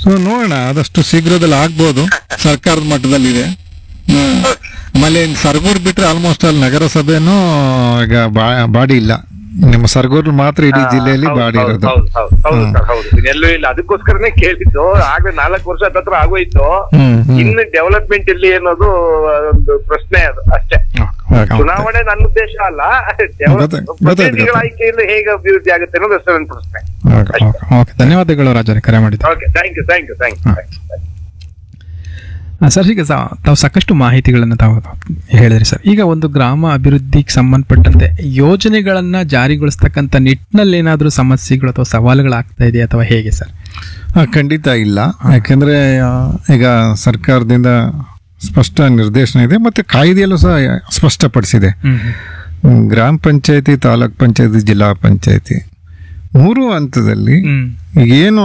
So ನೋಡೋಣ ಆದಷ್ಟು ಶೀಘ್ರದಲ್ಲಿ ಆಗ್ಬೋದು ಸರ್ಕಾರದ ಮಟ್ಟದಲ್ಲಿದೆ ಆ, ಆಮೇಲೆ ಇನ್ನು ಸರಗೂರು ಬಿಟ್ರೆ ಆಲ್ಮೋಸ್ಟ್ ಅಲ್ಲಿ ನಗರಸಭೆನೂ ಈಗ ಬಾ- ಬಾಡಿ ಇಲ್ಲ ನಿಮ್ಮ ಸರಗೂರು ಮಾತ್ರ ಇಡೀ ಜಿಲ್ಲೆಯಲ್ಲಿ ಹೌದು, ಬಾಡಿ ಹೌದು, ಇರೋದು ಹೌದು, ಹೌದು, ಹೌದು ಹ್ಮ್. ಸರ್, ಹೌದು ಇದು ಎಲ್ಲೂ ಇಲ್ಲ ಅದಕ್ಕೋಸ್ಕರನೇ ಕೇಳಿದ್ದು ಆಗ್ಲೇ ನಾಲ್ಕು ವರ್ಷ ಹತ್ರ ಆಗೋಯ್ತು ಹ್ಮ್, ಹ್ಮ್. ಇನ್ನು ಡೆವಲಪ್ಮೆಂಟ್ ಇಲ್ಲಿ ಅನ್ನೋದು ಒಂದು ಪ್ರಶ್ನೆ ಅದು ಅಷ್ಟೇ Okay. ಚುನಾವಣೆ ನನ್ನ ಉದ್ದೇಶ ಅಲ್ಲ ಗೊತ್ತಾಯ್ತು, ಗೊತ್ತಾಯ್ತು, ಪ್ರತಿನಿಧಿಗಳ ಗೊತ್ತಾಯ್ತು. ಆಯ್ಕೆಯಿಂದ ಹೇಗೆ ಅಭಿವೃದ್ಧಿ ಆಗುತ್ತೆ ಅನ್ನೋದು ಅಷ್ಟೇ ನನ್ನ ಪ್ರಶ್ನೆ ಓಕೆ, ಓಕೆ. ಓಕೆ ಧನ್ಯವಾದಗಳು ರಾಜರೇ ಕರೆ ಮಾಡಿದ್ದು okay thank you thank you thank you ಆ, ಸರ್ ಈಗ ಸಾ- ತಾವು ಸಾಕಷ್ಟು ಮಾಹಿತಿಗಳನ್ನು ತಾವು ಹೇಳಿದ್ರಿ ಸರ್ ಈಗ ಒಂದು ಗ್ರಾಮ ಅಭಿವೃದ್ಧಿಗೆ ಸಂಬಂಧಪಟ್ಟಂತೆ ಯೋಜನೆಗಳನ್ನ ಜಾರಿಗೊಳಿಸ್ತಕ್ಕಂಥ ನಿಟ್ಟಿನಲ್ಲಿ ಏನಾದರೂ ಸಮಸ್ಯೆಗಳು ಅಥವಾ ಸವಾಲುಗಳಾಗ್ತಾ ಇದೆಯಾ ಅಥವಾ ಹೇಗೆ ಸರ್ ಆ, ಖಂಡಿತ ಇಲ್ಲ ಯಾಕೆಂದ್ರೆ ಆ, ಈಗ ಸರ್ಕಾರದಿಂದ ಸ್ಪಷ್ಟ ನಿರ್ದೇಶನ ಇದೆ ಮತ್ತೆ ಕಾಯ್ದೆಯಲ್ಲೂ ಸಹ ಸ್ಪಷ್ಟಪಡಿಸಿದೆ ಹ್ಮ್ ಹ್ಮ್, ಗ್ರಾಮ ಪಂಚಾಯತಿ ತಾಲೂಕ್ ಪಂಚಾಯತಿ ಜಿಲ್ಲಾ ಪಂಚಾಯತಿ ಮೂರು ಹಂತದಲ್ಲಿ ಹ್ಮ್ ಏನು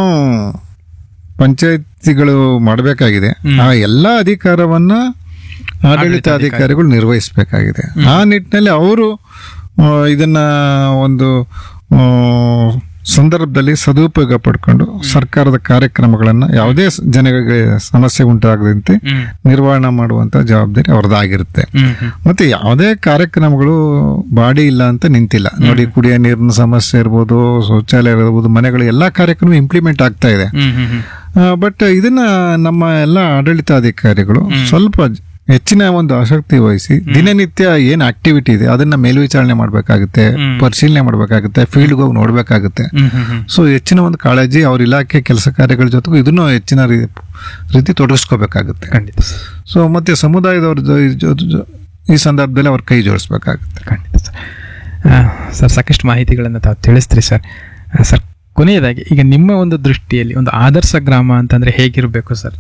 ಪಂಚಾಯತಿಗಳು ಮಾಡಬೇಕಾಗಿದೆ ಆ ಎಲ್ಲ ಅಧಿಕಾರವನ್ನ ಆಡಳಿತಾಧಿಕಾರಿಗಳು ನಿರ್ವಹಿಸಬೇಕಾಗಿದೆ ಆ ನಿಟ್ಟಿನಲ್ಲಿ ಅವರು ಆ, ಇದನ್ನ ಒಂದು ಆ, ಸಂದರ್ಭದಲ್ಲಿ ಸದುಪಯೋಗ ಪಡ್ಕೊಂಡು ಸರ್ಕಾರದ ಕಾರ್ಯಕ್ರಮಗಳನ್ನ ಯಾವುದೇ ಸ- ಜನಗಳಿಗೆ ಸಮಸ್ಯೆ ಉಂಟಾಗದಂತೆ ಹ್ಮ್ ನಿರ್ವಹಣೆ ಮಾಡುವಂತ ಜವಾಬ್ದಾರಿ ಅವ್ರದ್ದಾಗಿರುತ್ತೆ ಹ್ಮ್ ಹ್ಮ್ ಮತ್ತೆ ಯಾವುದೇ ಕಾರ್ಯಕ್ರಮಗಳು ಬಾಡಿ ಇಲ್ಲ ಅಂತ ನಿಂತಿಲ್ಲ ನೋಡಿ ಕುಡಿಯೋ ನೀರಿನ ಸಮಸ್ಯೆ ಇರ್ಬೋದು ಶೌಚಾಲಯ ಇರ್ಬೋದು ಮನೆಗಳು ಎಲ್ಲಾ ಕಾರ್ಯಕ್ರಮ ಇಂಪ್ಲಿಮೆಂಟ್ ಆಗ್ತಾ ಇದೆ ಹ್ಮ್ ಹ್ಮ್ ಹ್ಮ್ ಬಟ್ ಇದನ್ನ ನಮ್ಮ ಎಲ್ಲ ಆಡಳಿತಾಧಿಕಾರಿಗಳು ಸ್ವಲ್ಪ ಜ- ಹೆಚ್ಚಿನ ಒಂದು ಆಸಕ್ತಿ ವಹಿಸಿ ದಿನನಿತ್ಯ ಏನ್ ಆಕ್ಟಿವಿಟಿ ಇದೆ ಅದನ್ನ ಮೇಲ್ವಿಚಾರಣೆ ಮಾಡ್ಬೇಕಾಗುತ್ತೆ ಪರಿಶೀಲನೆ ಮಾಡ್ಬೇಕಾಗುತ್ತೆ ಫೀಲ್ಡ್ ಹೋಗಿ ನೋಡ್ಬೇಕಾಗುತ್ತೆ ಹ್ಮ್ ಹ್ಮ್ ಹ್ಮ್ ಸೊ ಹೆಚ್ಚಿನ ಒಂದು ಕಾಳಜಿ ಅವ್ರ ಇಲಾಖೆ ಕೆಲಸ ಕಾರ್ಯಗಳ ಜೊತೆಗೂ ಇದನ್ನು ಹೆಚ್ಚಿನ ರೀ- ರೀತಿ ತೊಡಗಿಸ್ಕೋಬೇಕಾಗುತ್ತೆ ಖಂಡಿತ ಸರ್ ಸೊ ಮತ್ತೆ ಸಮುದಾಯದವ್ರ ಜೊ- ಜೊ- ಜೊ- ಈ ಸಂದರ್ಭದಲ್ಲಿ ಅವ್ರ ಕೈ ಜೋಡಿಸ್ಬೇಕಾಗುತ್ತೆ ಖಂಡಿತ ಸರ್ ಆ, ಸರ್ ಸಾಕಷ್ಟು ಮಾಹಿತಿಗಳನ್ನು ತಾವು ತಿಳಿಸ್ತೀರಿ ಸರ್ ಆ, ಸರ್ ಕೊನೆಯದಾಗಿ ಈಗ ನಿಮ್ಮ ಒಂದು ದೃಷ್ಟಿಯಲ್ಲಿ ಒಂದು ಆದರ್ಶ ಗ್ರಾಮ ಅಂತಂದ್ರೆ ಹೇಗಿರಬೇಕು ಸರ್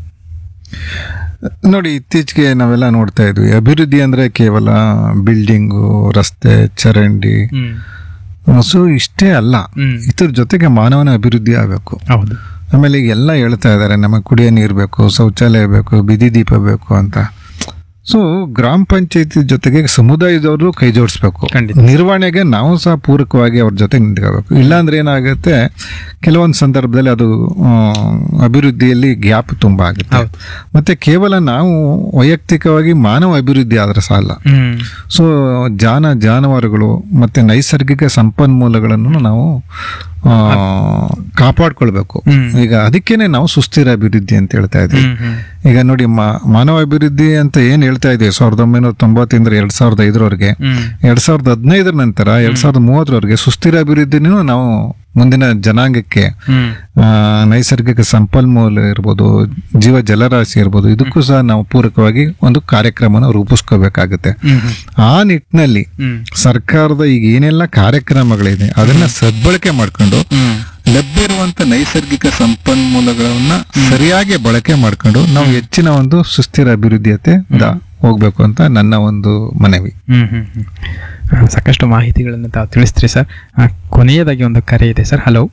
ನೋಡಿ ಇತ್ತೀಚೆಗೆ ನಾವೆಲ್ಲ ನೋಡ್ತಾ ಇದ್ವಿ ಅಭಿವೃದ್ಧಿ ಅಂದ್ರೆ ಕೇವಲ ಬಿಲ್ಡಿಂಗು ರಸ್ತೆ ಚರಂಡಿ ಹ್ಮ್ ಸೊ ಇಷ್ಟೇ ಅಲ್ಲ ಹ್ಮ್ ಇದ್ರ ಜೊತೆಗೆ ಮಾನವನ ಅಭಿವೃದ್ಧಿ ಆಗಬೇಕು ಹೌದು ಆಮೇಲೆ ಈಗ ಎಲ್ಲ ಹೇಳ್ತಾ ಇದ್ದಾರೆ ನಮಗೆ ಕುಡಿಯೋ ನೀರು ಬೇಕು ಶೌಚಾಲಯ ಬೇಕು ಬೀದಿ ದೀಪ ಬೇಕು ಅಂತ ಸೊ ಗ್ರಾಮ ಪಂಚಾಯತಿ ಜೊತೆಗೆ ಸಮುದಾಯದವರು ಕೈ ಜೋಡಿಸ್ಬೇಕು ಖಂಡಿತ. ನಿರ್ವಹಣೆಗೆ ನಾವು ಸಹ ಪೂರಕವಾಗಿ ಅವ್ರ ಜೊತೆ ನಿಂತ್ಕೋಬೇಕು ಇಲ್ಲಾಂದ್ರೆ ಏನಾಗುತ್ತೆ ಕೆಲವೊಂದು ಸಂದರ್ಭದಲ್ಲಿ ಅದು ಆ, ಅಭಿವೃದ್ಧಿಯಲ್ಲಿ ಗ್ಯಾಪ್ ತುಂಬಾ ಆಗುತ್ತೆ ಹೌದು. ಮತ್ತೆ ಕೇವಲ ನಾವು ವೈಯಕ್ತಿಕವಾಗಿ ಮಾನವ ಅಭಿವೃದ್ಧಿ ಆದ್ರೆ ಸಾಲ ಹ್ಮ್ ಸೊ ಜಾನ ಜಾನುವಾರುಗಳು ಮತ್ತೆ ನೈಸರ್ಗಿಕ ಸಂಪನ್ಮೂಲಗಳನ್ನು ನಾವು ಆ, ಕಾಪಾಡ್ಕೊಳ್ಬೇಕು ಹ್ಮ್. ಈಗ ಅದಕ್ಕೇನೆ ನಾವು ಸುಸ್ಥಿರ ಅಭಿವೃದ್ಧಿ ಅಂತ ಹೇಳ್ತಾ ಇದ್ವಿ ಹ್ಮ್ ಹ್ಮ್ ಈಗ ನೋಡಿ ಮಾ- ಮಾನವ ಅಭಿವೃದ್ಧಿ ಅಂತ ಏನ್ ಹೇಳ್ತಾ ಇದೀವಿ ಸಾವಿರದ ಒಂಬೈನೂರ ತೊಂಬತ್ತಿಂದ ಎರಡ್ ಸಾವಿರದ ಐದರವರೆಗೆ ಹ್ಮ್ ಎರಡ್ ಸಾವಿರದ ಹದಿನೈದರ ನಂತರ ಎರಡ್ ಸಾವಿರದ ಮೂವತ್ತರವರೆಗೆ ಸುಸ್ಥಿರ ಅಭಿವೃದ್ಧಿನೂ ನಾವು ಮುಂದಿನ ಜನಾಂಗಕ್ಕೆ ಹ್ಮ್ ಆ, ನೈಸರ್ಗಿಕ ಸಂಪನ್ಮೂಲ ಇರ್ಬೋದು ಜೀವ ಜಲರಾಶಿ ಇರ್ಬೋದು ಇದಕ್ಕೂ ಸಹ ನಾವು ಪೂರಕವಾಗಿ ಒಂದು ಕಾರ್ಯಕ್ರಮನ ರೂಪಿಸ್ಕೋಬೇಕಾಗುತ್ತೆ ಹ್ಮ್ ಹ್ಮ್ ಆ ನಿಟ್ಟಿನಲ್ಲಿ ಹ್ಮ್ ಸರ್ಕಾರದ ಈಗ ಏನೆಲ್ಲ ಕಾರ್ಯಕ್ರಮಗಳಿದೆ ಅದನ್ನ ಸದ್ಬಳಕೆ ಮಾಡ್ಕೊಂಡು ಹ್ಮ್ ಲಭ್ಯ ಇರುವಂತ ನೈಸರ್ಗಿಕ ಸಂಪನ್ಮೂಲಗಳನ್ನ ಸರಿಯಾಗಿ ಬಳಕೆ ಮಾಡ್ಕೊಂಡು ನಾವು ಹೆಚ್ಚಿನ ಒಂದು ಸುಸ್ಥಿರ ಅಭಿವೃದ್ಧಿಯತೆ ದ- ಹೋಗ್ಬೇಕು ಅಂತ ನನ್ನ ಒಂದು ಮನವಿ ಹ್ಮ್ ಹ್ಮ್ ಹ್ಮ್ ಆ, ಸಾಕಷ್ಟು ಮಾಹಿತಿಗಳನ್ನು ತಾವು ತಿಳಿಸ್ತೀರಿ ಸರ್ ಆ, ಕೊನೆಯದಾಗಿ ಒಂದು ಕರೆ ಇದೆ ಸರ್ ಹಲೋ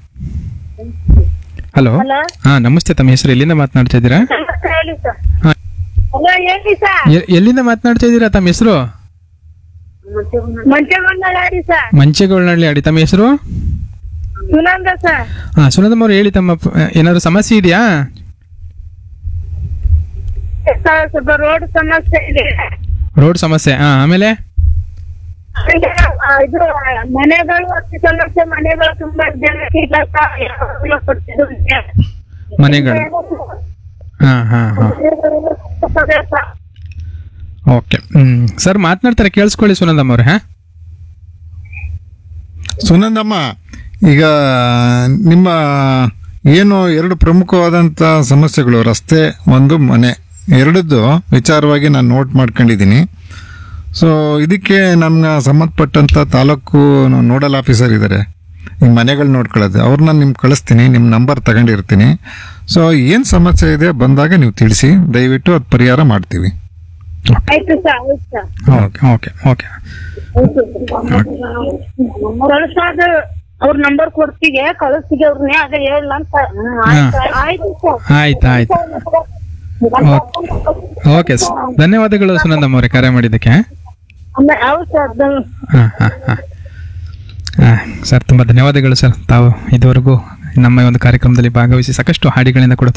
ಹಲೋ ಹಲೋ ಹಾ ನಮಸ್ತೆ ತಮ್ಮ ಹೆಸರು ಎಲ್ಲಿಂದ ಮಾತನಾಡ್ತಾ ಇದ್ದೀರಾ ನಮಸ್ತೆ ಹೇಳಿ ಸರ್ ಹಾ. ಹಲೋ ಹೇಳಿ ಸರ್ ಎ- ಎಲ್ಲಿಂದ ಮಾತನಾಡ್ತಾ ಇದ್ದೀರಾ ತಮ್ಮ ಹೆಸರು ಮಂಚಗೊಂಡಲಾಡಿ ಸರ್ ಮಂಚೆಗೊಳನಹಳ್ಳಿ ಅಡಿ ತಮ್ಮ ಹೆಸರು ಸುನಂದ ಸರ್ ಹಾ ಸುನಂದಮ್ಮ ಅವ್ರು ಹೇಳಿ ತಮ್ಮ ಪ- ಏನಾದ್ರು ಸಮಸ್ಯೆ ಇದೆಯಾ ಸರ್ ಸ್ವಲ್ಪ ರೋಡ್ ಸಮಸ್ಯೆ ಇದೆ ರೋಡ್ ಸಮಸ್ಯೆ ಹಾ ಆಮೇಲೆ ಹಾಗೆ, ಆ, ಇದು ಮನೆಗಳು ಅತಿ ಸಮಸ್ಯೆ ಮನೆಗಳು ತುಂಬಾ ಜನಕ್ಕೆ ಇಲ್ಲ ಸರ್ ಯಾವಾಗ್ಲೂ ಕೊಡ್ತಿದ್ರು. ಮನೆಗಳು ಹಾ ಹಾ ಹಾ ಅದೇ ಸರ್. ಓಕೆ ಹ್ಮ್ ಸರ್ ಮಾತನಾಡ್ತಾರೆ ಕೇಳಿಸ್ಕೊಳ್ಳಿ ಸುನಂದಮ್ಮ ಅವ್ರೆ ಹಾ ಸುನಂದಮ್ಮ ಈಗ ನಿಮ್ಮ ಏನು ಎರಡು ಪ್ರಮುಖವಾದಂತ ಸಮಸ್ಯೆಗಳು ರಸ್ತೆ ಒಂದು ಮನೆ ಎರಡದ್ದು ವಿಚಾರವಾಗಿ ನಾನು ನೋಟ್ ಮಾಡ್ಕೊಂಡಿದ್ದೀನಿ ಸೊ ಇದಕ್ಕೆ ನಮ್ಮ ಸಂಬಂಧಪಟ್ಟಂತ ತಾಲೂಕು ನೋಡಲ್ ಆಫೀಸರ್ ಇದ್ದಾರೆ ಈ ಮನೆಗಳು ನೋಡ್ಕೊಳ್ಳೋದು ಅವ್ರನ್ನ ನಿಮ್ಗೆ ಕಳಿಸ್ತೀನಿ ನಿಮ್ಮ ನಂಬರ್ ತಗೊಂಡಿರ್ತೀನಿ ಸೊ ಏನು ಸಮಸ್ಯೆ ಇದೆ ಬಂದಾಗ ನೀವು ತಿಳಿಸಿ ದಯವಿಟ್ಟು ಅದು ಪರಿಹಾರ ಮಾಡ್ತೀವಿ ಆಯ್ತು ಸರ್ ಆಯ್ತು ಸರ್ ಓಕೆ ಓಕೆ ಓಕೆ ಕಳ್ಸೋದು ಅವ್ರ ನಂಬರ್ ಕೊಡ್ತೀವಿ ಕಳಿಸ್ತೀವಿ ಅವ್ರನ್ನೇ ಅದೇ ಹೇಳ ಅಂತ ಆಯ್ತು ಆಯ್ತು ಸರ್ ಆಯ್ತು ಆಯ್ತು ಓಕೆ ಸ- ಧನ್ಯವಾದಗಳು ಸುನಂದಮ್ಮ ಅವರೇ ಕರೆ ಮಾಡಿದ್ದಕ್ಕೆ ಆಮೇಲೆ ಹೌದು ಸರ್ ಅದು- ಹಾಂ ಹಾಂ ಹಾಂ ಸರ್ ತುಂಬ ಧನ್ಯವಾದಗಳು ಸರ್ ತಾವು ಇದುವರೆಗೂ ನಮ್ಮ ಈ ಒಂದು ಕಾರ್ಯಕ್ರಮದಲ್ಲಿ ಭಾಗವಹಿಸಿ ಸಾಕಷ್ಟು ಹಾಡಿಗಳಿಂದ ಕೂಡ